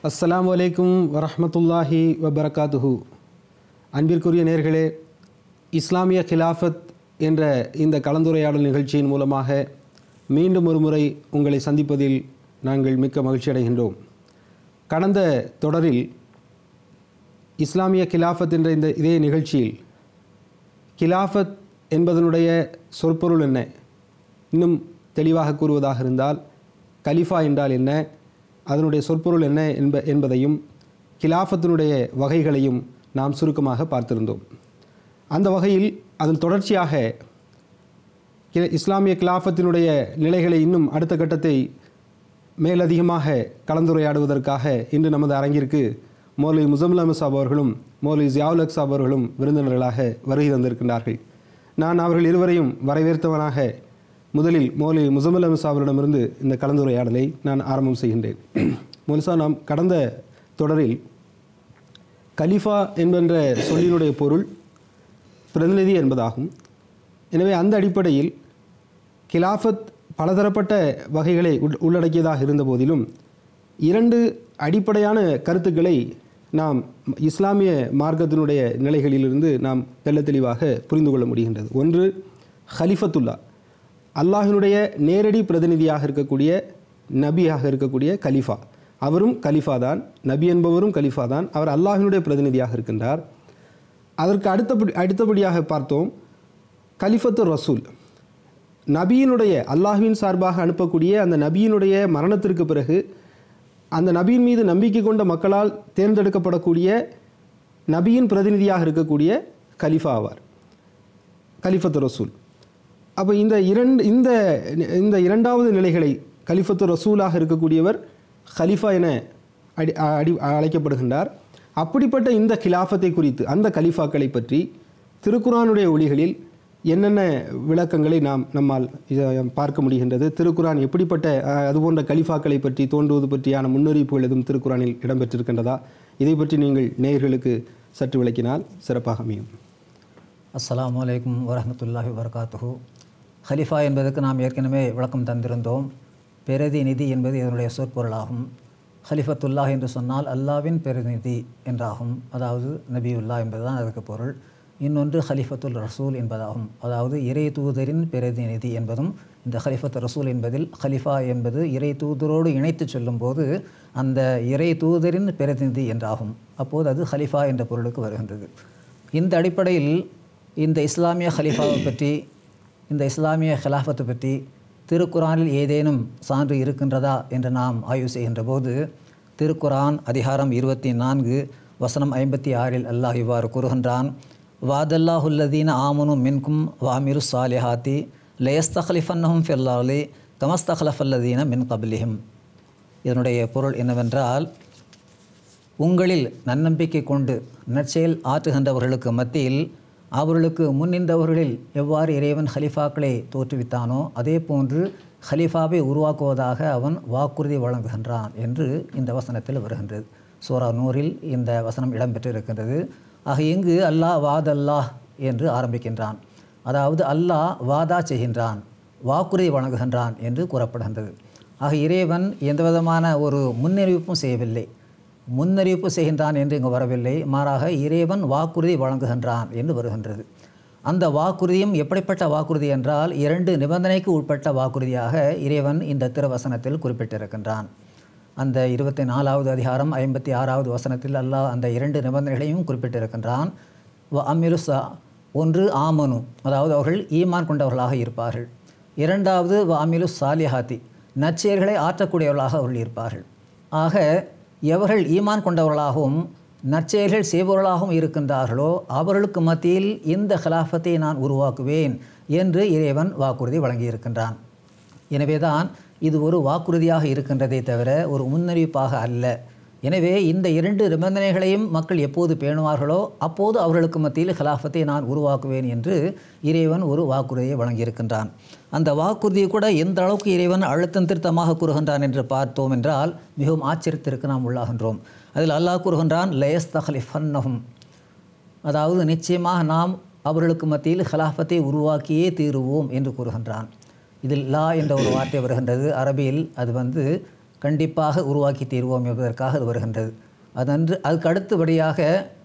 அஸ்ஸலாமு அலைக்கும் வரஹ்மத்துல்லாஹி வபரகாத்துஹு அன்பிற்குரிய நேர்களே இஸ்லாமிய கிலாஃபத் என்ற இந்த கலந்துரையாடல் நிகழ்ச்சியின் மூலமாக மீண்டும் ஒரு முறை உங்களை சந்திப்பதில் நாங்கள் மிக்க மகிழ்ச்சி அடைகின்றோம் கடந்த தொடரில் இஸ்லாமிய கிலாஃபத் என்ற இந்த இதே நிகழ்ச்சியில் கிலாஃபத் என்பதனுடைய சொற்பொருள் என்ன இன்னும் தெளிவாக கூறுவதாக இருந்தால் கலிஃபா என்றால் என்ன அதனுடைய சொற்பொருள் என்ன என்ப என்பதையும் கிலாஃபத்தினுடைய வகைகளையும் நாம் சுருக்கமாக பார்த்திருந்தோம் அந்த வகையில் அதன் தொடர்ச்சியாக கி- இஸ்லாமிய கிலாஃபத்தினுடைய நிலைகளை இன்னும் அடுத்த கட்டத்தை மேலதிகமாக கலந்துரையாடுவதற்காக இன்று நமது அரங்கிற்கு மௌலவி முசம்முல் அஹமது சாப் அவர்களும் மௌலவி ஜியாவுல் ஹக் சாப் அவர்களும் விருந்தினர்களாக வருகை தந்திருக்கின்றார்கள் நான் அவர்கள் இருவரையும் வரவேற்றவனாக முதலில் மௌலவி முசம்முல் அஹமது சாபரிடமிருந்து இந்த கலந்துரையாடலை நான் ஆரம்பம் செய்கின்றேன் முலுசா நாம் கடந்த தொடரில் கலிஃபா என்கின்ற சொல்லினுடைய பொருள் பிரதிநிதி என்பதாகும் எனவே அந்த அடிப்படையில் கிலாஃபத் பலதரப்பட்ட வகைகளை உள் உள்ளடக்கியதாக இருந்த போதிலும் இரண்டு அடிப்படையான கருத்துக்களை நாம் இஸ்லாமிய மார்க்கத்தினுடைய நிலைகளிலிருந்து நாம் தெள்ளத் தெளிவாக புரிந்து கொள்ள முடிகின்றது ஒன்று ஹலிஃபத்துல்லா அல்லாஹினுடைய நேரடி பிரதிநிதியாக இருக்கக்கூடிய நபியாக இருக்கக்கூடிய கலிஃபா அவரும் கலிஃபா தான் நபி என்பவரும் கலிஃபா தான் அவர் அல்லாஹினுடைய பிரதிநிதியாக இருக்கின்றார் அதற்கு அடுத்தபடி அடுத்தபடியாக பார்த்தோம் கலிஃபத்து ரசூல் நபியினுடைய அல்லாஹ்வின் சார்பாக அனுப்பக்கூடிய அந்த நபியினுடைய மரணத்திற்கு பிறகு அந்த நபியின் மீது நம்பிக்கை கொண்ட மக்களால் தேர்ந்தெடுக்கப்படக்கூடிய நபியின் பிரதிநிதியாக இருக்கக்கூடிய கலிஃபா ஆவார் கலிஃபத்து ரசூல் அப்போ இந்த இரண்டு இந்த இந்த இரண்டாவது நிலைகளை கலிஃபத்து ரசூலாக இருக்கக்கூடியவர் ஹலிஃபா என அடி அடி அழைக்கப்படுகின்றார் அப்படிப்பட்ட இந்த கிலாஃபத்தை குறித்து அந்த கலிஃபாக்களை பற்றி திருக்குரானுடைய ஒளிகளில் என்னென்ன விளக்கங்களை நாம் நம்மால் இத பார்க்க முடிகின்றது திருக்குரான் எப்படிப்பட்ட அஹ், அதுபோன்ற கலிஃபாக்களை பற்றி தோன்றுவது பற்றியான முன்னறிவிப்புகள் எதுவும் திருக்குரானில் இடம்பெற்றிருக்கின்றதா இதை பற்றி நீங்கள் நேயர்களுக்கு சற்று விளக்கினால் சிறப்பாக அமையும் அஸ்ஸலாமு அலைக்கும் வரஹ்மத்துல்லாஹி வபரகாத்துஹு ஹலிஃபா என்பதற்கு நாம் ஏற்கனவே விளக்கம் தந்திருந்தோம் பிரதிநிதி என்பது இதனுடைய சொற்பொருளாகும் ஹலிஃபத்துல்லாஹ் என்று சொன்னால் அல்லாவின் பிரதிநிதி என்றாகும் அதாவது நபியுல்லா என்பதுதான் அதற்கு பொருள் இன்னொன்று ஹலிஃபத்துல் ரசூல் என்பதாகும் அதாவது இறை தூதரின் பிரதிநிதி என்பதும் இந்த ஹலிஃபத் ரசூல் என்பதில் ஹலிஃபா என்பது இறை தூதரோடு இணைத்து சொல்லும்போது அந்த இறை தூதரின் பிரதிநிதி என்றாகும் அப்போது அது ஹலிஃபா என்ற பொருளுக்கு வருகின்றது இந்த அடிப்படையில் இந்த இஸ்லாமிய ஹலீஃபாவை பற்றி இந்த இஸ்லாமிய ஹிலாஃபத்தை பற்றி திருக்குரானில் ஏதேனும் சான்று இருக்கின்றதா என்று நாம் ஆய்வு செய்கின்ற போது திருக்குரான் அதிகாரம் இருபத்தி நான்கு வசனம் ஐம்பத்தி ஆறில் அல்லாஹ் இவ்வாறு கூறுகின்றான் வாதல்லாஹுல்லதீன ஆமனு மின்கும் வாமிரு சாலிஹாத்தி லயஸ்தஹலிஃபன்னஹும் ஃபில்லாலி கமஸ்தஹலஃபல்லதீன மின் கபிலிஹிம் இதனுடைய பொருள் என்னவென்றால் உங்களில் நன்னம்பிக்கை கொண்டு நற்செயல் ஆற்றுகின்றவர்களுக்கு மத்தியில் அவர்களுக்கு முன்னின்றவர்களில் எவ்வாறு இறைவன் ஹலிஃபாக்களை தோற்றுவித்தானோ அதே போன்று ஹலிஃபாவை உருவாக்குவதாக அவன் வாக்குறுதி வழங்குகின்றான் என்று இந்த வசனத்தில் வருகின்றது சூரா நூறில் இந்த வசனம் இடம்பெற்றிருக்கின்றது ஆக இங்கு அல்லாஹ் வாதல்லாஹ் என்று ஆரம்பிக்கின்றான் அதாவது அல்லாஹ் வாதா செய்கின்றான் வாக்குறுதி வழங்குகின்றான் என்று கூறப்படுகின்றது ஆக இறைவன் எந்தவிதமான ஒரு முன்னறிவிப்பும் செய்யவில்லை முன்னறிவிப்பு செய்கின்றான் என்று இங்கு வரவில்லை மாறாக இறைவன் வாக்குறுதி வழங்குகின்றான் என்று வருகின்றது அந்த வாக்குறுதியும் எப்படிப்பட்ட வாக்குறுதி என்றால் இரண்டு நிபந்தனைக்கு உட்பட்ட வாக்குறுதியாக இறைவன் இந்த திருவசனத்தில் குறிப்பிட்டிருக்கின்றான் அந்த இருபத்தி நாலாவது அதிகாரம் ஐம்பத்தி ஆறாவது வசனத்தில் அல்லாஹ் அந்த இரண்டு நிபந்தனைகளையும் குறிப்பிட்டிருக்கின்றான் வ அமிரு சா ஒன்று ஆமனு அதாவது அவர்கள் ஈமான் கொண்டவர்களாக இருப்பார்கள் இரண்டாவது வ அமிலு சாலிஹாத்தி நற்செயல்களை ஆற்றக்கூடியவர்களாக அவர்கள் இருப்பார்கள் ஆக எவர்கள் ஈமான் கொண்டவர்களாகவும் நற்செயல்கள் செய்பவர்களாகவும் இருக்கின்றார்களோ அவர்களுக்கு மத்தியில் இந்த ஹிலாஃபத்தை நான் உருவாக்குவேன் என்று இறைவன் வாக்குறுதி வழங்கியிருக்கின்றான் எனவேதான் இது ஒரு வாக்குறுதியாக இருக்கின்றதே தவிர ஒரு முன்னறிவிப்பாக அல்ல எனவே இந்த இரண்டு நிபந்தனைகளையும் மக்கள் எப்போது பேணுவார்களோ அப்போது அவர்களுக்கு மத்தியில் ஹிலாஃபத்தை நான் உருவாக்குவேன் என்று இறைவன் ஒரு வாக்குறுதியை வழங்கியிருக்கின்றான் அந்த வாக்குறுதியை கூட எந்த அளவுக்கு இறைவன் அழுத்தம் திருத்தமாக கூறுகின்றான் என்று பார்த்தோம் என்றால் மிகவும் ஆச்சரியத்திற்கு நாம் உள்ளாகின்றோம் அதில் அல்லாஹ் கூறுகின்றான் லயஸ் தஹலிஃபன்னஹும் அதாவது நிச்சயமாக நாம் அவர்களுக்கு மத்தியில் ஹிலாஃபத்தை உருவாக்கியே தீருவோம் என்று கூறுகின்றான் இதில் லா என்ற ஒரு வார்த்தை வருகின்றது அரபியில் அது வந்து கண்டிப்பாக உருவாக்கி தீர்வோம் என்பதற்காக அது வருகின்றது அதன்று அதுக்கு அடுத்தபடியாக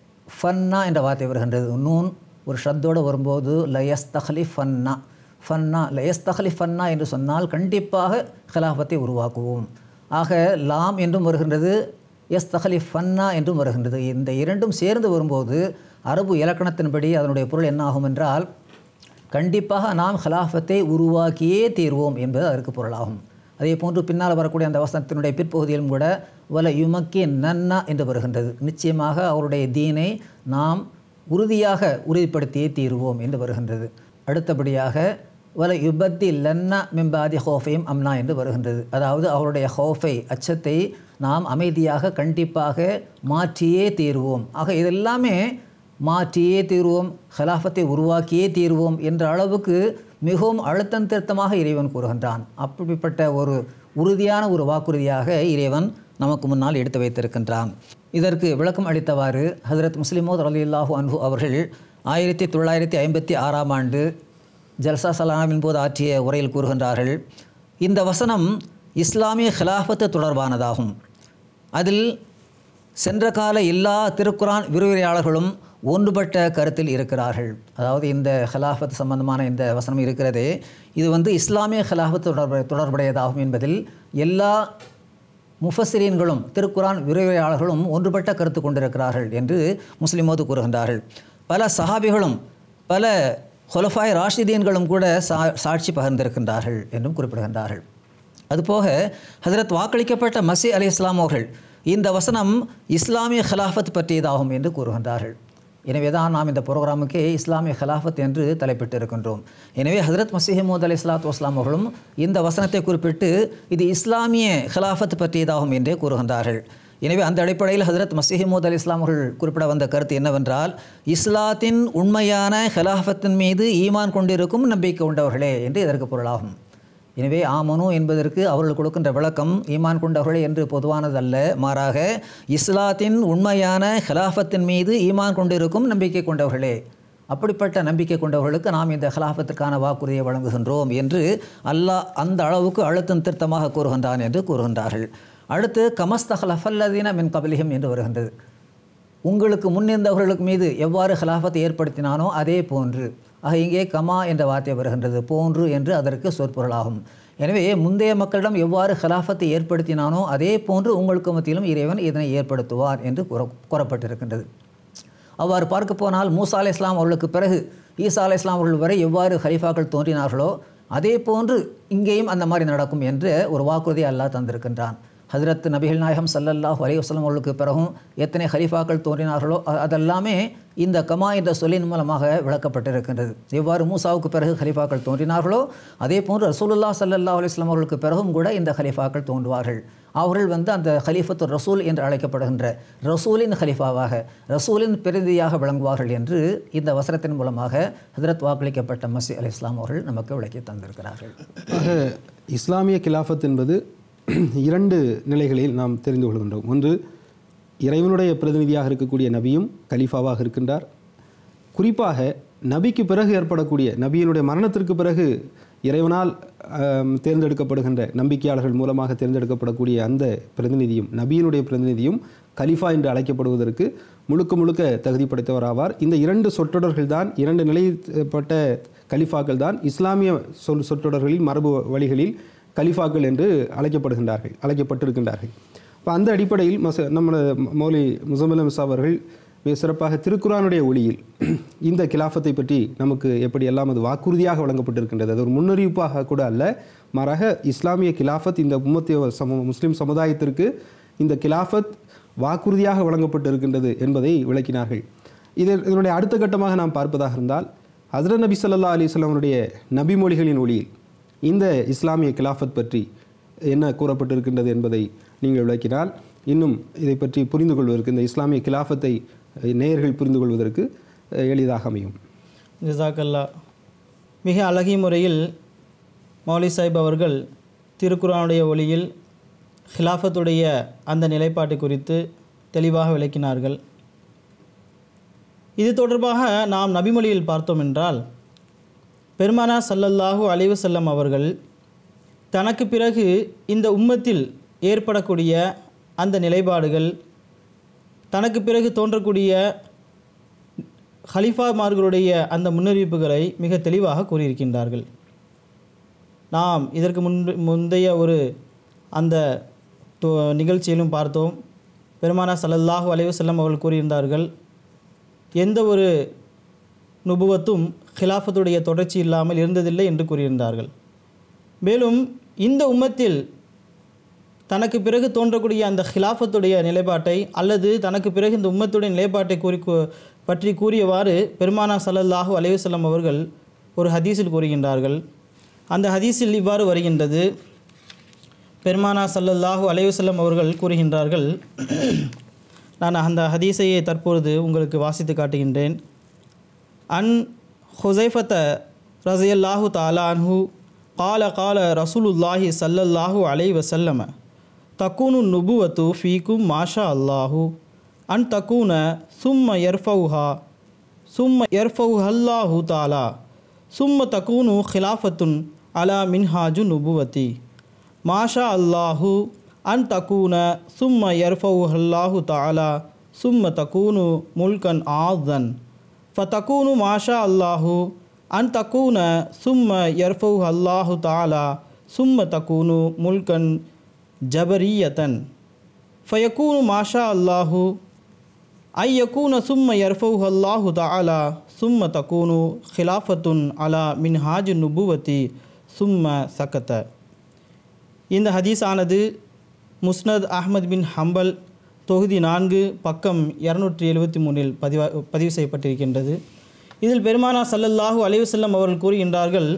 ஃபன்னா என்ற வார்த்தை வருகின்றது நூன் ஒரு ஷத்தோடு வரும்போது லயஸ் தஹலி ஃபன்னா ஃபன்னா லயஸ் தஹலி ஃபன்னா என்று சொன்னால் கண்டிப்பாக ஹிலாஃபத்தை உருவாக்குவோம் ஆக லாம் என்றும் வருகின்றது எஸ் தஹலி ஃபன்னா என்றும் வருகின்றது இந்த இரண்டும் சேர்ந்து வரும்போது அரபு இலக்கணத்தின்படி அதனுடைய பொருள் என்ன ஆகும் என்றால் கண்டிப்பாக நாம் ஹிலாஃபத்தை உருவாக்கியே தீர்வோம் என்பது அதற்கு பொருளாகும் அதே போன்று பின்னால் வரக்கூடிய அந்த வசனத்தினுடைய பிற்பகுதியிலும் கூட வல யுமக்கி நன்னா என்று வருகின்றது நிச்சயமாக அவருடைய தீனை நாம் உறுதியாக உறுதிப்படுத்தியே தீருவோம் என்று வருகின்றது அடுத்தபடியாக வல யுபத்தி லன்னா மிம்பாதி ஹோஃபையும் அம்னா என்று வருகின்றது அதாவது அவருடைய ஹோஃபை அச்சத்தை நாம் அமைதியாக கண்டிப்பாக மாற்றியே தீருவோம் ஆக இதெல்லாமே மாற்றியே தீர்வோம் ஹிலாஃபத்தை உருவாக்கியே தீர்வோம் என்ற அளவுக்கு மிகவும் அழுத்தம் திருத்தமாக இறைவன் கூறுகின்றான் அப்படிப்பட்ட ஒரு உறுதியான ஒரு வாக்குறுதியாக இறைவன் நமக்கு முன்னால் எடுத்து வைத்திருக்கின்றான் இதற்கு விளக்கம் அளித்தவாறு ஹசரத் முஸ்லிமோத் அலில்லாஹு அன்ஹு அவர்கள் ஆயிரத்தி தொள்ளாயிரத்தி ஐம்பத்தி ஆறாம் ஆண்டு ஜல்சா சலாமின் போது ஆற்றிய உரையில் கூறுகின்றார்கள் இந்த வசனம் இஸ்லாமிய ஹிலாஃபத்து தொடர்பானதாகும் அதில் சென்ற கால எல்லா திருக்குரான் விரிவுரையாளர்களும் ஒன்றுபட்ட கருத்தில் இருக்கிறார்கள் அதாவது இந்த ஹிலாஃபத் சம்பந்தமான இந்த வசனம் இருக்கிறதே இது வந்து இஸ்லாமிய ஹிலாஃபத் தொடர்பு தொடர்புடையதாகும் என்பதில் எல்லா முஃபசிரீன்களும் திருக்குரான் விரிவுரையாளர்களும் ஒன்றுபட்ட கருத்து கொண்டிருக்கிறார்கள் என்று முஸ்லிமோது கூறுகின்றார்கள் பல சஹாபிகளும் பல ஹொலஃபாய் ராஷிதீன்களும் கூட சா சாட்சி பகிர்ந்திருக்கின்றார்கள் என்றும் குறிப்பிடுகின்றார்கள் அதுபோக ஹசரத் வாக்களிக்கப்பட்ட மசி அலி இஸ்லாம் அவர்கள் இந்த வசனம் இஸ்லாமிய ஹிலாஃபத் பற்றியதாகும் என்று கூறுகின்றார்கள் எனவே தான் நாம் இந்த ப்ரோக்ராமுக்கே இஸ்லாமிய ஹிலாஃபத் என்று தலைப்பிட்டு இருக்கின்றோம் எனவே ஹசரத் மசீஹமூத் அலி இஸ்லாத்து வஸ்லாம் அவர்களும் இந்த வசனத்தை குறிப்பிட்டு இது இஸ்லாமிய ஹிலாஃபத் பற்றியதாகும் என்றே கூறுகின்றார்கள் எனவே அந்த அடிப்படையில் ஹசரத் மசீஹமூத் அலி இஸ்லாம் அவர்கள் குறிப்பிட வந்த கருத்து என்னவென்றால் இஸ்லாத்தின் உண்மையான ஹிலாஃபத்தின் மீது ஈமான் கொண்டிருக்கும் நம்பிக்கை கொண்டவர்களே என்று இதற்கு பொருளாகும் எனவே ஆமனு என்பதற்கு அவர்கள் கொடுக்கின்ற விளக்கம் ஈமான் கொண்டவர்களே என்று பொதுவானதல்ல மாறாக இஸ்லாத்தின் உண்மையான ஹிலாஃபத்தின் மீது ஈமான் கொண்டிருக்கும் நம்பிக்கை கொண்டவர்களே அப்படிப்பட்ட நம்பிக்கை கொண்டவர்களுக்கு நாம் இந்த ஹிலாஃபத்திற்கான வாக்குறுதியை வழங்குகின்றோம் என்று அல்லாஹ் அந்த அளவுக்கு அழுத்தம் திருத்தமாக கூறுகின்றான் என்று கூறுகின்றார்கள் அடுத்து கமஸ்தஹலஃபல்லதீன மின் கபலிகம் என்று வருகின்றது உங்களுக்கு முன்னிருந்தவர்களுக்கு மீது எவ்வாறு ஹிலாஃபத்தை ஏற்படுத்தினானோ அதே போன்று ஆக இங்கே கமா என்ற வார்த்தை வருகின்றது போன்று என்று அதற்கு சொற்பொருளாகும் எனவே முந்தைய மக்களிடம் எவ்வாறு ஹிலாஃபத்தை ஏற்படுத்தினானோ அதே போன்று உங்களுக்கு மத்தியிலும் இறைவன் இதனை ஏற்படுத்துவார் என்று கூற கூறப்பட்டிருக்கின்றது அவ்வாறு பார்க்க போனால் மூசா அலை இஸ்லாம் அவர்களுக்கு பிறகு ஈசா அலை இஸ்லாம் அவர்கள் வரை எவ்வாறு ஹலிஃபாக்கள் தோன்றினார்களோ அதே போன்று இங்கேயும் அந்த மாதிரி நடக்கும் என்று ஒரு வாக்குறுதி அல்லாஹ் தந்திருக்கின்றான் ஹஜரத் நபிகள் நாயகம் சல்லல்லாஹு அலைஹி வஸல்லம் அவர்களுக்கு பிறகும் எத்தனை ஹலிஃபாக்கள் தோன்றினார்களோ அ- அதெல்லாமே இந்த கமா என்ற சொல்லின் மூலமாக விளக்கப்பட்டிருக்கின்றது எவ்வாறு மூசாவுக்கு பிறகு ஹலிஃபாக்கள் தோன்றினார்களோ அதே போன்று ரசூலுல்லாஹ் ஸல்லல்லாஹு அலைஹி வஸல்லம் அவர்களுக்கு பிறகும் கூட இந்த ஹலிஃபாக்கள் தோன்றுவார்கள் அவர்கள் வந்து அந்த ஹலீஃபத்து ரசூல் என்று அழைக்கப்படுகின்ற ரசூலின் ஹலிஃபாவாக ரசூலின் பிரதிநிதியாக விளங்குவார்கள் என்று இந்த வசனத்தின் மூலமாக ஹஜரத் வாக்களிக்கப்பட்ட மசி அலி இஸ்லாம் அவர்கள் நமக்கு விளக்கி தந்திருக்கிறார்கள் ஆக இஸ்லாமிய கிலாஃபத் என்பது இரண்டு நிலைகளில் நாம் தெரிந்து கொள்கின்றோம் ஒன்று இறைவனுடைய பிரதிநிதியாக இருக்கக்கூடிய நபியும் கலீஃபாவாக இருக்கின்றார் குறிப்பாக நபிக்கு பிறகு ஏற்படக்கூடிய நபியினுடைய மரணத்திற்கு பிறகு இறைவனால் ஆம், தேர்ந்தெடுக்கப்படுகின்ற நம்பிக்கையாளர்கள் மூலமாக தேர்ந்தெடுக்கப்படக்கூடிய அந்த பிரதிநிதியும் நபியினுடைய பிரதிநிதியும் கலிஃபா என்று அழைக்கப்படுவதற்கு முழுக்க முழுக்க தகுதி படைத்தவராவார் இந்த இரண்டு சொற்றொடர்கள் தான் இரண்டு நிலைப்பட்ட கலிஃபாக்கள் தான் இஸ்லாமிய சொல் சொற்றொடர்களில் மரபு வழிகளில் கலிஃபாக்கள் என்று அழைக்கப்படுகின்றார்கள் அழைக்கப்பட்டிருக்கின்றார்கள் இப்போ அந்த அடிப்படையில் மச நம்மளோட மௌலி முசமலம் அவர்கள் மிக சிறப்பாக திருக்குரானுடைய ஒளியில் இந்த கிலாஃபத்தை பற்றி நமக்கு எப்படி எல்லாம் அது வாக்குறுதியாக வழங்கப்பட்டிருக்கின்றது அது ஒரு முன்னறிவிப்பாக கூட அல்ல மாறாக இஸ்லாமிய கிலாஃபத் இந்த உம்மத்திய சம முஸ்லிம் சமுதாயத்திற்கு இந்த கிலாஃபத் வாக்குறுதியாக வழங்கப்பட்டிருக்கின்றது என்பதை விளக்கினார்கள் இது இதனுடைய அடுத்த கட்டமாக நாம் பார்ப்பதாக இருந்தால் ஹஸ்ரத் நபி ஸல்லல்லாஹு அலைஹி வஸல்லமுடைய நபிமொழிகளின் ஒளியில் இந்த இஸ்லாமிய கிலாஃபத் பற்றி என்ன கூறப்பட்டிருக்கின்றது என்பதை நீங்கள் விளக்கினால் இன்னும் இதை பற்றி புரிந்து கொள்வதற்கு இந்த இஸ்லாமிய கிலாஃபத்தை அஹ், நேயர்கள் புரிந்து கொள்வதற்கு அஹ், எளிதாக அமையும் ஜிசாக்கல்லா மிக அழகிய முறையில் மௌலி சாஹிப் அவர்கள் திருக்குரானுடைய ஒளியில் ஹிலாஃபத்துடைய அந்த நிலைப்பாட்டை குறித்து தெளிவாக விளக்கினார்கள் இது தொடர்பாக நாம் நபிமொழியில் பார்த்தோம் என்றால் பெருமானா சல்லல்லாஹு அலைஹி வஸல்லம் அவர்கள் தனக்கு பிறகு இந்த உம்மத்தில் ஏற்படக்கூடிய அந்த நிலைப்பாடுகள் தனக்கு பிறகு தோன்றக்கூடிய ஹலிஃபாமார்களுடைய அந்த முன்னறிவிப்புகளை மிக தெளிவாக கூறியிருக்கின்றார்கள் நாம் இதற்கு முன்பு முந்தைய ஒரு அந்த தொ- நிகழ்ச்சியிலும் பார்த்தோம் பெருமானா ஸல்லல்லாஹு அலைஹி வஸல்லம் அவர்கள் கூறியிருந்தார்கள் எந்த ஒரு நுபுவத்தும் ஹிலாஃபத்துடைய தொடர்ச்சி இல்லாமல் இருந்ததில்லை என்று கூறியிருந்தார்கள் மேலும் இந்த உம்மத்தில் தனக்கு பிறகு தோன்றக்கூடிய அந்த ஹிலாஃபத்துடைய நிலைப்பாட்டை அல்லது தனக்கு பிறகு இந்த உம்மத்துடைய நிலைப்பாட்டை கூறி கூ- பற்றி கூறியவாறு பெருமானா ஸல்லல்லாஹு அலைஹி வஸல்லம் அவர்கள் ஒரு ஹதீஸில் கூறுகின்றார்கள் அந்த ஹதீஸில் இவ்வாறு வருகின்றது பெருமானா ஸல்லல்லாஹு அலைஹி வஸல்லம் அவர்கள் கூறுகின்றார்கள் நான் அந்த ஹதீஸையை தற்பொழுது உங்களுக்கு வாசித்து காட்டுகின்றேன் அன் ஹுசைஃபத்த ரஸியல்லாஹு தாலா அன்ஹு قال قال رسول الله صلى الله عليه وسلم تكون النبوة فيكم ما شاء الله أن تكون ثم يرفعها ثم يرفعها الله تعالى ثم تكون خلافة على منهاج النبوة ما شاء الله أن تكون ثم يرفعها الله تعالى ثم تكون ملكا عاظا فتكون ما شاء الله أن تكون ثم يرفعها الله تعالى ثم تكون ملكا جبرية فيكون ما شاء الله أن يكون ثم يرفعها الله تعالى ثم تكون خلافة على منهاج النبوة ثم سكت இந்த ஹதீஸானது முஸ்னத் அஹ்மத் பின் ஹம்பல் தொகுதி நான்கு பக்கம் இரநூற்றி எழுபத்தி மூணில் பதிவா பதிவு செய்யப்பட்டிருக்கின்றது இதில் பெருமானா ஸல்லல்லாஹு அலைஹி வஸல்லம் அவர்கள் கூறுகின்றார்கள்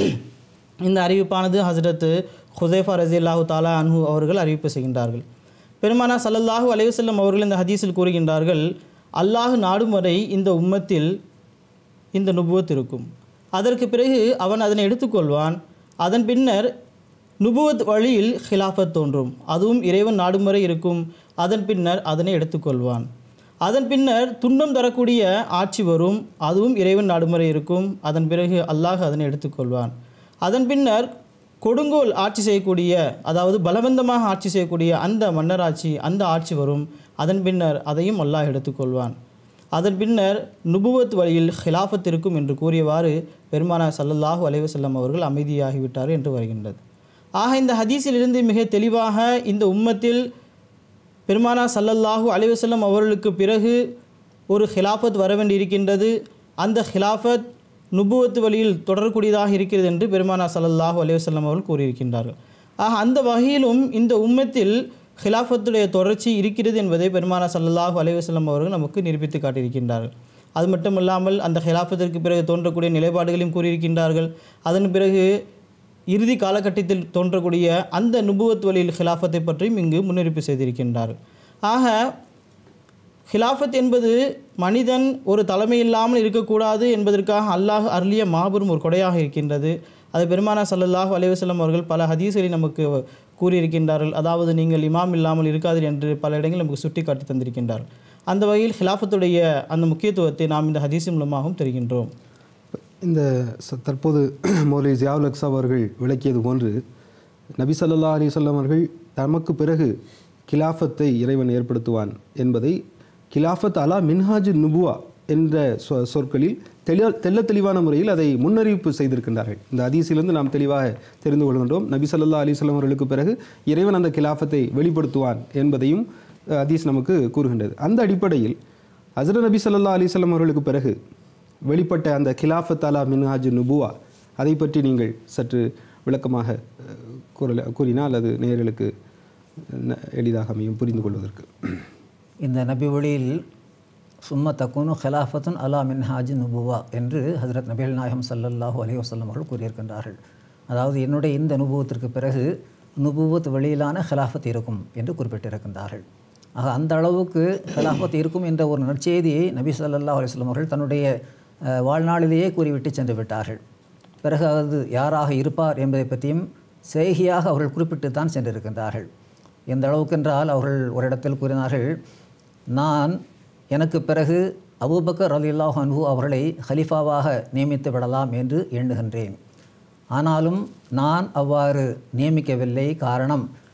இந்த அறிவிப்பானது ஹஸ்ரத் ஹுசைஃபா ரஸியல்லாஹு தாலா அன்ஹு அவர்கள் அறிவிப்பு செய்கின்றார்கள் பெருமானா ஸல்லல்லாஹு அலைஹி வஸல்லம் அவர்கள் இந்த ஹதீஸில் கூறுகின்றார்கள் அல்லாஹ் நாடும் வரை இந்த உம்மத்தில் இந்த நுபுவத் இருக்கும் அதற்கு பிறகு அவன் அதனை எடுத்துக்கொள்வான் அதன் பின்னர் நுபுவத் வழியில் ஹிலாஃபத் தோன்றும் அதுவும் இறைவன் நாடும் வரை இருக்கும் அதன் பின்னர் அதனை எடுத்துக்கொள்வான் அதன் பின்னர் துன்பம் தரக்கூடிய ஆட்சி வரும் அதுவும் இறைவன் நாடும் வரை இருக்கும் அதன் பிறகு அல்லாஹ் அதனை எடுத்துக்கொள்வான் அதன் பின்னர் கொடுங்கோல் ஆட்சி செய்யக்கூடிய அதாவது பலவந்தமாக ஆட்சி செய்யக்கூடிய அந்த மன்னராட்சி அந்த ஆட்சி வரும் அதன் பின்னர் அதையும் அல்லாஹ் எடுத்துக்கொள்வான் அதன் பின்னர் நுபுவத் வழியில் ஹிலாஃபத் இருக்கும் என்று கூறியவாறு பெருமானா ஸல்லல்லாஹு அலைஹி வஸல்லம் அவர்கள் அமைதியாகிவிட்டார் என்று வருகின்றது ஆக இந்த ஹதீஸிலிருந்து மிக தெளிவாக இந்த உம்மத்தில் பெருமானா ஸல்லல்லாஹு அலைஹி வஸல்லம் அவர்களுக்கு பிறகு ஒரு ஹிலாஃபத் வர வேண்டியிருக்கின்றது அந்த ஹிலாஃபத் நுபுவத்து வழியில் தொடரக்கூடியதாக இருக்கிறது என்று பெருமானா ஸல்லல்லாஹு அலைஹி வஸல்லம் அவர்கள் கூறியிருக்கின்றார்கள் ஆக அந்த வகையிலும் இந்த உம்மத்தில் ஹிலாஃபத்துடைய தொடர்ச்சி இருக்கிறது என்பதை பெருமானா ஸல்லல்லாஹு அலைஹி வஸல்லம் அவர்கள் நமக்கு நிரூபித்து காட்டியிருக்கின்றார்கள் அது மட்டுமல்லாமல் அந்த ஹிலாஃபத்திற்கு பிறகு தோன்றக்கூடிய நிலைப்பாடுகளையும் கூறியிருக்கின்றார்கள் அதன் பிறகு இறுதி காலகட்டத்தில் தோன்றக்கூடிய அந்த நுபுவத் வழியில் ஹிலாஃபத்தை பற்றியும் இங்கு முன்னெடுப்பு செய்திருக்கின்றார்கள் ஆக ஹிலாஃபத் என்பது மனிதன் ஒரு தலைமை இல்லாமல் இருக்கக்கூடாது என்பதற்காக அல்லாஹ் அருளிய மாபெரும் ஒரு கொடையாக இருக்கின்றது அதை பெருமானா ஸல்லல்லாஹு அலைஹி வஸல்லம் அவர்கள் பல ஹதீஸ்களில் நமக்கு கூறியிருக்கின்றார்கள் அதாவது நீங்கள் இமாம் இல்லாமல் இருக்காதீர் என்று பல இடங்களில் நமக்கு சுட்டி காட்டி தந்திருக்கின்றார்கள் அந்த வகையில் ஹிலாஃபத்துடைய அந்த முக்கியத்துவத்தை நாம் இந்த ஹதீஸின் மூலமாகவும் தெரிகின்றோம் இந்த ச- தற்போது மௌலி ஜியாவுல் அக்ஸா அவர்கள் விளக்கியது போன்று நபி ஸல்லல்லாஹு அலைஹி வஸல்லம் அவர்கள் தமக்கு பிறகு கிலாஃபத்தை இறைவன் ஏற்படுத்துவான் என்பதை கிலாஃபத் அலா மின்ஹாஜ் நுபுவா என்ற சொ சொற்களில் தெளிவ தெள்ள தெளிவான முறையில் அதை முன்னறிவிப்பு செய்திருக்கின்றார்கள் இந்த ஹதீஸிலிருந்து நாம் தெளிவாக தெரிந்து கொள்கின்றோம் நபி ஸல்லல்லாஹு அலைஹி வஸல்லம் அவர்களுக்கு பிறகு இறைவன் அந்த கிலாஃபத்தை வெளிப்படுத்துவான் என்பதையும் அஹ், ஹதீஸ் நமக்கு கூறுகின்றது அந்த அடிப்படையில் ஹஸ்ரத் நபி ஸல்லல்லாஹு அலைஹி வஸல்லம் அவர்களுக்கு பிறகு வெளிப்பட்ட அந்த கிலாஃபத் அலா மின்ஹாஜ் நுபுவா அதை பற்றி நீங்கள் சற்று விளக்கமாக அஹ், கூறல கூறினால் அது நேயர்களுக்கு ந- எளிதாக அமையும் புரிந்து கொள்வதற்கு இந்த நபி வழியில் சும்ம தக்குனு ஹிலாஃபத்துன் அலா மின்ஹாஜ் நுபுவா என்று ஹஜரத் நபிகள் நாயகம் ஸல்லல்லாஹு அலைஹி வஸல்லம் அவர்கள் கூறியிருக்கின்றார்கள் அதாவது என்னுடைய இந்த நுபுவத்திற்கு பிறகு நுபுவத் வழியிலான ஹிலாஃபத் இருக்கும் என்று குறிப்பிட்டிருக்கின்றார்கள் ஆக அந்த அளவுக்கு ஹிலாஃபத் இருக்கும் என்ற ஒரு நற்செய்தியை நபி ஸல்லல்லாஹு அலைஹி வஸல்லம் அவர்கள் தன்னுடைய அஹ், வாழ்நாளிலேயே கூறிவிட்டு சென்று விட்டார்கள் பிறகு அது யாராக இருப்பார் என்பதை பற்றியும் செய்கையாக அவர்கள் குறிப்பிட்டு தான் சென்றிருக்கின்றார்கள் எந்த அளவுக்கென்றால் அவர்கள் ஒரு இடத்தில் கூறினார்கள் நான் எனக்கு பிறகு அபூபக்கர் ரலியல்லாஹு அன்ஹு அவர்களை ஹலிஃபாவாக நியமித்து விடலாம் என்று எண்ணுகின்றேன் ஆனாலும் நான் அவ்வாறு நியமிக்கவில்லை காரணம்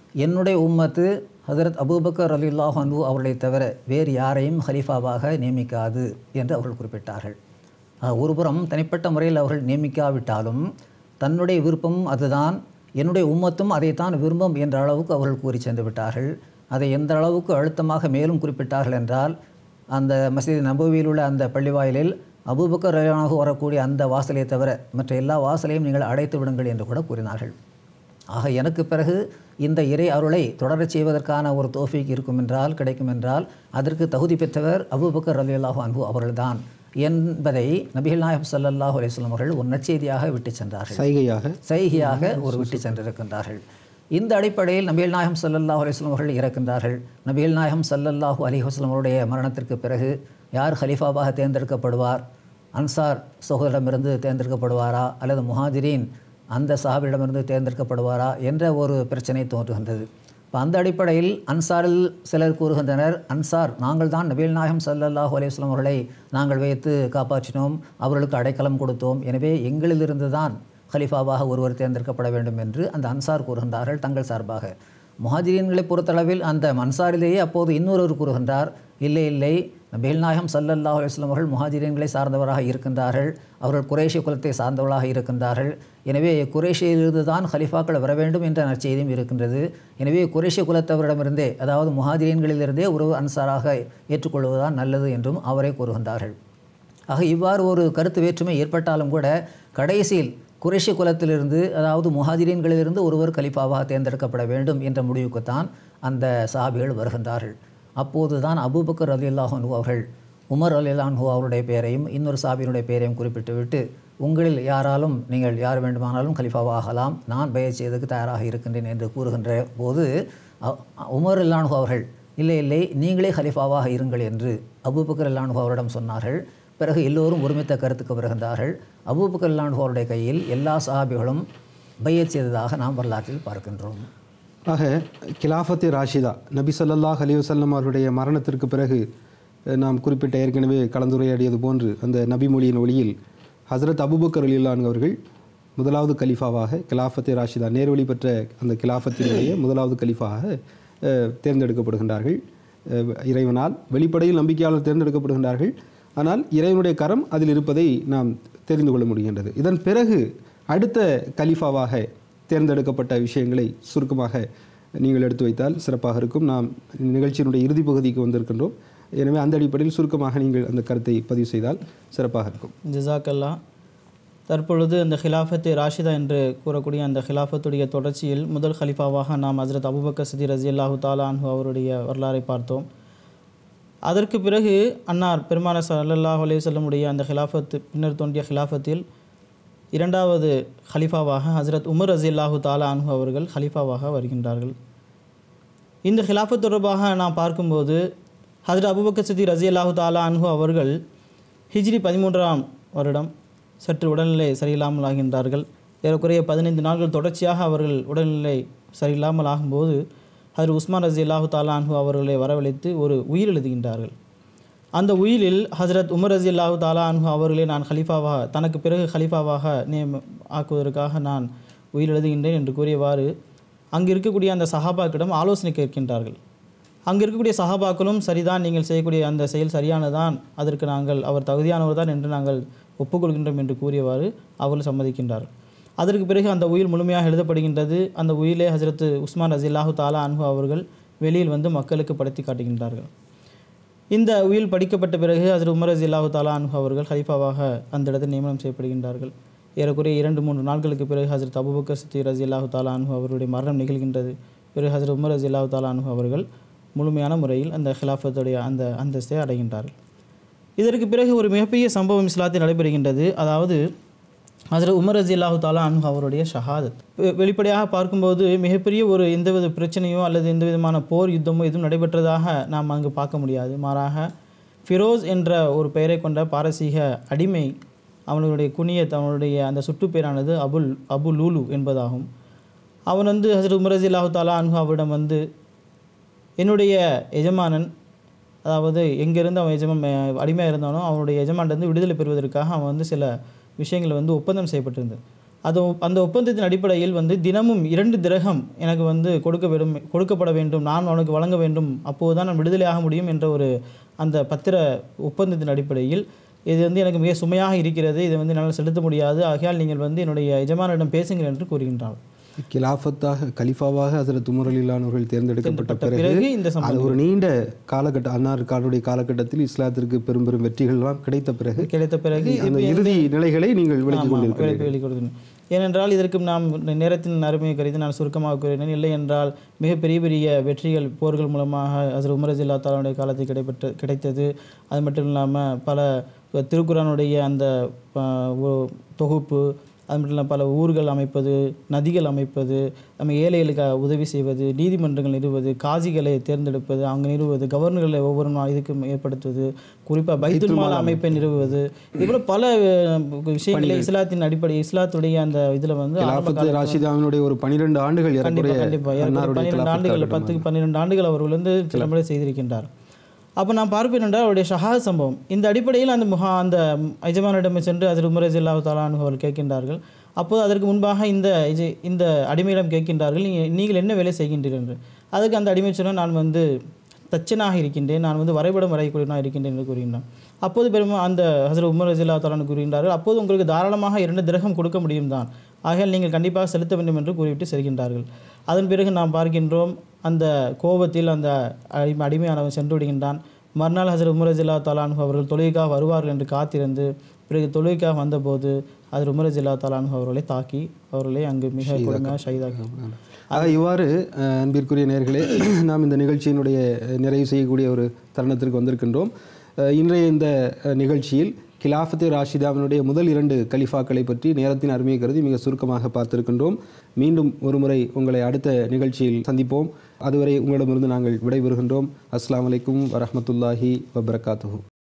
என்னுடைய உம்மத்து ஹதரத் அபூபக்கர் அலில்லாஹ் அன்பு அவர்களை தவிர வேறு யாரையும் ஹலீஃபாவாக நியமிக்காது என்று அவர்கள் குறிப்பிட்டார்கள் ஆக, ஒருபுறம் தனிப்பட்ட முறையில் அவர்கள் நியமிக்காவிட்டாலும் தன்னுடைய விருப்பம் அதுதான் என்னுடைய உம்மத்தும் அதைத்தான் விரும்பும் என்ற அளவுக்கு அவர்கள் கூறி சென்று விட்டார்கள் அதை எந்த அளவுக்கு அழுத்தமாக மேலும் குறிப்பிட்டார்கள் என்றால் அந்த மசீது நபவியில் உள்ள அந்த பள்ளிவாயிலில் அபூபக்கர் ரலியல்லாஹு வரக்கூடிய அந்த வாசலை தவிர மற்ற எல்லா வாசலையும் நீங்கள் அடைத்து விடுங்கள் என்று கூட கூறினார்கள் ஆக எனக்கு பிறகு இந்த இறை அருளை தொடரச் செய்வதற்கான ஒரு தோஃபிக் இருக்கும் என்றால் கிடைக்கும் என்றால் அதற்கு தகுதி பெற்றவர் அபூபக்கர் ரலியல்லாஹு அன்பு அவர்கள்தான் என்பதை நபிகள் நாயகம் ஸல்லல்லாஹு அலைஹி வஸல்லம் அவர்கள் ஒரு நற்செய்தியாக விட்டு சென்றார்கள் சைகையாக சைகையாக ஒரு விட்டு சென்றிருக்கின்றார்கள் இந்த அடிப்படையில் நபிகள் நாயகம் ஸல்லல்லாஹு அலைஹி வஸல்லம் அவர்கள் இறக்கின்றார்கள் நபிகள் நாயகம் ஸல்லல்லாஹு அலைஹி வஸல்லம் அவருடைய மரணத்திற்கு பிறகு யார் ஹலீஃபாவாக தேர்ந்தெடுக்கப்படுவார் அன்சார் சகோதரிடமிருந்து தேர்ந்தெடுக்கப்படுவாரா அல்லது முஹாஜிரின் அந்த சஹாபியிடமிருந்து தேர்ந்தெடுக்கப்படுவாரா என்ற ஒரு பிரச்சனை தோன்றுகின்றது இப்போ அந்த அடிப்படையில் அன்சாரில் சிலர் கூறுகின்றனர் அன்சார் நாங்கள் தான் நபீல் நாயகம் ஸல்லல்லாஹு அலைஹி வஸல்லம் அவர்களை நாங்கள் வைத்து காப்பாற்றினோம் அவர்களுக்கு அடைக்கலம் கொடுத்தோம் எனவே எங்களிலிருந்து தான் ஹலிஃபாவாக ஒருவர் தேர்ந்தெடுக்கப்பட வேண்டும் என்று அந்த அன்சார் கூறுகின்றார்கள் தங்கள் சார்பாக முஹாஜிரீன்களை பொறுத்தளவில் அந்த அன்சாரிலேயே அப்போது இன்னொருவர் கூறுகின்றார் இல்லை இல்லை நபிகள் நாயகம் ஸல்லல்லாஹு அலைஹி வஸல்லம் அவர்கள் முஹாஜிரீன்களை சார்ந்தவராக இருக்கின்றார்கள் அவர்கள் குறைஷி குலத்தை சார்ந்தவர்களாக இருக்கின்றார்கள் எனவே குறைஷியிலிருந்து தான் ஹலிஃபாக்கள் வர வேண்டும் என்ற நற்செய்தியும் இருக்கின்றது எனவே குறைஷி குலத்தவரிடமிருந்தே அதாவது முஹாஜிரீன்களிலிருந்தே ஒரு அன்சாராக ஏற்றுக்கொள்வதுதான் நல்லது என்றும் அவரே கூறுகின்றார்கள் ஆக இவ்வாறு ஒரு கருத்து வேற்றுமை ஏற்பட்டாலும் கூட கடைசியில் குறைஷி குலத்திலிருந்து அதாவது முஹாஜிரீன்களிலிருந்து ஒருவர் கலிஃபாவாக தேர்ந்தெடுக்கப்பட வேண்டும் என்ற முடிவுக்குத்தான் அந்த சாபிகள் வருகின்றார்கள் அப்போது தான் அபூபக்கர் அலி அல்லாஹு அவர்கள் உமர் அலி அல்லாஹு அவருடைய பெயரையும் இன்னொரு சாபியினுடைய பெயரையும் குறிப்பிட்டுவிட்டு உங்களில் யாராலும் நீங்கள் யார் வேண்டுமானாலும் கலிஃபாவாக ஆகலாம் நான் பயிர் செய்வதற்கு தயாராக இருக்கின்றேன் என்று கூறுகின்ற போது அ- உமர் அல்லானு அவர்கள் இல்லை இல்லை நீங்களே ஹலிஃபாவாக இருங்கள் என்று அபூபக்கர் அல்லானு அவரிடம் சொன்னார்கள் பிறகு எல்லோரும் ஒருமித்த கருத்துக்கு வருகின்றார்கள் அபூபக்கர் அல்லானு அவருடைய கையில் எல்லா சஹாபிகளும் பையச் செய்ததாக நாம் வரலாற்றில் பார்க்கின்றோம் ஆக கிலாஃபத்தி ராஷிதா நபி ஸல்லல்லாஹு அலைஹி வஸல்லம் அவருடைய மரணத்திற்கு பிறகு அஹ், நாம் குறிப்பிட்ட ஏற்கனவே கலந்துரையாடியது போன்று அந்த நபி மொழியின் ஒளியில் ஹஸ்ரத் அபூபக்கர் அலிலான் அவர்கள் முதலாவது கலீஃபாவாக கிலாஃபத்தி ராஷிதா நேர்வழி பெற்ற அந்த கிலாஃபத்தினுடைய முதலாவது கலீஃபாக அஹ், தேர்ந்தெடுக்கப்படுகின்றார்கள் அஹ், இறைவனால் வெளிப்படையில் நம்பிக்கையாளர் தேர்ந்தெடுக்கப்படுகின்றார்கள் ஆனால் இறைவனுடைய கரம் அதில் இருப்பதை நாம் தெரிந்து கொள்ள முடிகின்றது இதன் பிறகு அடுத்த கலீஃபாவாக தேர்ந்தெடுக்கப்பட்ட விஷயங்களை சுருக்கமாக நீங்கள் எடுத்து வைத்தால் சிறப்பாக இருக்கும் நாம் நிகழ்ச்சியினுடைய இறுதி பகுதிக்கு வந்திருக்கின்றோம் எனவே அந்த அடிப்படையில் சுருக்கமாக நீங்கள் அந்த கருத்தை பதிவு செய்தால் சிறப்பாக இருக்கும் ஜிசாக்கல்லா தற்பொழுது அந்த ஹிலாஃபத்து ராஷிதா என்று கூறக்கூடிய அந்த ஹிலாஃபத்துடைய தொடர்ச்சியில் முதல் ஹலிஃபாவாக நாம் ஹஜ்ரத் அபுபக்கர் சிதி ரஜி அல்லாஹு தாலா அன்ஹு அவருடைய வரலாறை பார்த்தோம் அதற்கு பிறகு அன்னார் பெருமான சல்லல்லாஹு அலைஹி வஸல்லமுடைய அந்த ஹிலாஃபத்து பின்னர் தோன்றிய ஹிலாஃபத்தில் இரண்டாவது ஹலிஃபாவாக ஹஜ்ரத் உமர் ரஜி அல்லாஹு தாலா அன்ஹு அவர்கள் ஹலிஃபாவாக வருகின்றார்கள் இந்த ஹிலாஃபத் தொடர்பாக நாம் பார்க்கும்போது ஹஜ்ரத் அபுபக்கர் சித்தி ரஜி அல்லாஹு தாலா அன்ஹு அவர்கள் ஹிஜ்ரி பதிமூன்றாம் வருடம் சற்று உடல்நிலை சரியில்லாமல் ஆகின்றார்கள் ஏறக்குறைய பதினைந்து நாட்கள் தொடர்ச்சியாக அவர்கள் உடல்நிலை சரியில்லாமல் ஆகும்போது ஹஜ்ரத் உஸ்மான் ரஜி அல்லாஹு தாலா அன்ஹு அவர்களை வரவழைத்து ஒரு உயிர் எழுதுகின்றார்கள் அந்த உயிலில் ஹஜ்ரத் உமர் ரஜி அல்லாஹு தாலா அன்ஹு அவர்களே நான் ஹலிஃபாவாக தனக்கு பிறகு ஹலிஃபாவாக நியம ஆக்குவதற்காக நான் உயிர் எழுதுகின்றேன் என்று கூறியவாறு அங்கு இருக்கக்கூடிய அந்த சஹாபாக்கிடம் ஆலோசனை கேட்கின்றார்கள் அங்கு இருக்கக்கூடிய சஹாபாக்களும் சரிதான் நீங்கள் செய்யக்கூடிய அந்த செயல் சரியானதான் அதற்கு நாங்கள் அவர் தகுதியானவர் தான் என்று நாங்கள் ஒப்புக்கொள்கின்றோம் என்று கூறியவாறு அவர்கள் சம்மதிக்கின்றார்கள் அதற்கு பிறகு அந்த உயில் முழுமையாக எழுதப்படுகின்றது அந்த உயிலே ஹஜரத் உஸ்மான் ரஜில்லாஹு தாலா அன்ஹு அவர்கள் வெளியில் வந்து மக்களுக்கு படுத்தி காட்டுகின்றார்கள் இந்த உயில் படிக்கப்பட்ட பிறகு ஹஜரத் உமர் ரஜில்லாஹு தாலா அன்ஹு அவர்கள் ஹலிஃபாவாக அந்த இடத்தில் நியமனம் செய்யப்படுகின்றார்கள் ஏறக்குறைய இரண்டு மூன்று நாட்களுக்கு பிறகு ஹஜரத் அபுபக்கர் சித்தி ரஜில்லாஹு தாலா அன்ஹு அவருடைய மரணம் நிகழ்கின்றது பிறகு ஹஜரத் உமர் ரஜில்லாஹு தாலா அன்ஹு அவர்கள் முழுமையான முறையில் அந்த ஹிலாஃபத்துடைய அந்த அந்தஸ்தை அடைகின்றார்கள் இதற்கு பிறகு ஒரு மிகப்பெரிய சம்பவம் இஸ்லாத்தில் நடைபெறுகின்றது அதாவது ஹஜரத் உமர் ரஜி அல்லாஹு தாலா அன்ஹு அவருடைய ஷஹாதத் வெ- வெளிப்படையாக பார்க்கும்போது மிகப்பெரிய ஒரு எந்தவித பிரச்சனையோ அல்லது எந்த விதமான போர் யுத்தமோ எதுவும் நடைபெற்றதாக நாம் அங்கு பார்க்க முடியாது மாறாக ஃபிரோஸ் என்ற ஒரு பெயரை கொண்ட பாரசீக அடிமை அவனுடைய குனியத் அவனுடைய அந்த சுட்டுப்பேரானது அபுல் அபு லூலு என்பதாகும் அவன் வந்து ஹசரத் உமர் ரஜி அல்லாஹு தாலா அன்ஹு அவரிடம் வந்து என்னுடைய எஜமானன் அதாவது எங்கேருந்து அவன் எஜமான் அடிமையாக இருந்தானோ அவனுடைய எஜமான்லேருந்து விடுதலை பெறுவதற்காக அவன் வந்து சில விஷயங்கள் வந்து ஒப்பந்தம் செய்யப்பட்டிருந்தது அது அந்த ஒப்பந்தத்தின் அடிப்படையில் வந்து தினமும் இரண்டு திரகம் எனக்கு வந்து கொடுக்க வேண்டும் கொடுக்கப்பட வேண்டும் நான் அவனுக்கு வழங்க வேண்டும் அப்போது தான் நான் விடுதலையாக முடியும் என்ற ஒரு அந்த பத்திர ஒப்பந்தத்தின் அடிப்படையில் இது வந்து எனக்கு மிக சுமையாக இருக்கிறது இதை வந்து என்னால் செலுத்த முடியாது ஆகையால் நீங்கள் வந்து என்னுடைய எஜமானிடம் பேசுங்கள் என்று கூறுகின்றார் கிலாஃபத்தாக கலிஃபாவாக ஹசரத் உமர் அலிலானவர்கள் தேர்ந்தெடுக்கப்பட்ட பிறகு பிறகு இந்த சம்பந்தம் அது ஒரு நீண்ட காலகட்ட அன்னார் காலுடைய காலகட்டத்தில் இஸ்லாத்திற்கு பெரும் பெரும் வெற்றிகள்லாம் கிடைத்த பிறகு கிடைத்த பிறகு அந்த இறுதி நிலைகளை நீங்கள் விளக்கிக் கொண்டிருக்கிறீர்கள் விலைக்கு வெளி கொடுக்கணும் ஏனென்றால் இதற்கு நாம் நேரத்தின் அருமையை கருதி நான் சுருக்கமாக கூறினேன் இல்லை என்றால் மிக பெரிய பெரிய வெற்றிகள் போர்கள் மூலமாக அதில் உமரஜில்லா தாலாவுடைய காலத்தில் கிடைப்பட்ட கிடைத்தது அது மட்டும் இல்லாமல் பல திருக்குறானுடைய அந்த ஆ, ஒ- தொகுப்பு அது மட்டும் இல்லாமல் பல ஊர்கள் அமைப்பது நதிகள் அமைப்பது நம்ம ஏழைகளுக்கு உதவி செய்வது நீதிமன்றங்கள் நிறுவுவது காசிகளை தேர்ந்தெடுப்பது அவங்க நிறுவுவது கவர்னர்களை ஒவ்வொரு நா- இதுக்கும் ஏற்படுத்துவது குறிப்பாக பைத்துல்மால் அமைப்பை நிறுவுவது இதுபோல பல அஹ், விஷயங்களை இஸ்லாத்தின் அடிப்படை இஸ்லாத்துடைய அந்த இதில் வந்து ஆரம்ப கிலாஃபத் ராஷிதாவினுடைய ஒரு பனிரெண்டு ஆண்டுகள் கண்டிப்பாக ஏறக்குறைய கண்டிப்பாக ஏறக்குறைய அன்னாருடைய பன்னிரெண்டு கிலாஃபத் ஆண்டுகள் காலகட்டம். பத்துக்கு பன்னிரெண்டு ஆண்டுகள் அவர்கள் வந்து சிலம்பலை செய்திருக்கின்றார் அப்போ நான் பார்ப்பேன் என்றால் அவருடைய ஷஹாத் சம்பவம் இந்த அடிப்படையில் அந்த முகா அந்த எஜமானிடம் சென்று அதில் உமரஜ் அல்லாஹ் தாலானு அவர்கள் கேட்கின்றார்கள் அப்போது அதற்கு முன்பாக இந்த இது- இந்த அடிமையிடம் கேட்கின்றார்கள் நீங்கள் நீங்கள் என்ன வேலை செய்கின்றீர்கள் என்று அதுக்கு அந்த அடிமை சொன்னால் நான் வந்து தச்சனாக இருக்கின்றேன் நான் வந்து வரைபடம் வரையக்கூடியவனாக இருக்கின்றேன் என்று கூறுகின்றான் அப்போது பெருமா அந்த ஹசரத் உமர் ரஜில்லா தாலானு கூறுகின்றார்கள் அப்போது உங்களுக்கு தாராளமாக இரண்டு திரகம் கொடுக்க முடியும் தான் ஆகையால் நீங்கள் கண்டிப்பாக செலுத்த வேண்டும் என்று கூறிவிட்டு செல்கின்றார்கள் அதன் பிறகு நாம் பார்க்கின்றோம் அந்த கோபத்தில் அந்த அடிமை அடிமையானவன் சென்று விடுகின்றான் மறுநாள் ஹசரத் உமரஜில்லா தாலானு அவர்கள் தொழுகைக்காக வருவார்கள் என்று காத்திருந்து பிறகு தொழுகைக்காக வந்தபோது அதில் உமரஜில்லா தாலானு அவர்களை தாக்கி அவர்களை அங்கு மிக கொடுமையாக ஷைதாக்கி ஆக இவ்வாறு அஹ், அன்பிற்குரிய நேர்களே நாம் இந்த நிகழ்ச்சியினுடைய அஹ், நிறைவு செய்யக்கூடிய ஒரு தருணத்திற்கு வந்திருக்கின்றோம் அஹ், இன்றைய இந்த அஹ், நிகழ்ச்சியில் கிலாஃபத்தே ராஷிதாவினுடைய முதல் இரண்டு கலிஃபாக்களை பற்றி நேரத்தின் அருமையை கருதி மிக சுருக்கமாக பார்த்திருக்கின்றோம் மீண்டும் ஒருமுறை உங்களை அடுத்த நிகழ்ச்சியில் சந்திப்போம் அதுவரை உங்களிடமிருந்து நாங்கள் விடைபெறுகின்றோம் அஸ்ஸலாமு அலைக்கும் வரஹ்மத்துல்லாஹி வபரகாத்துஹு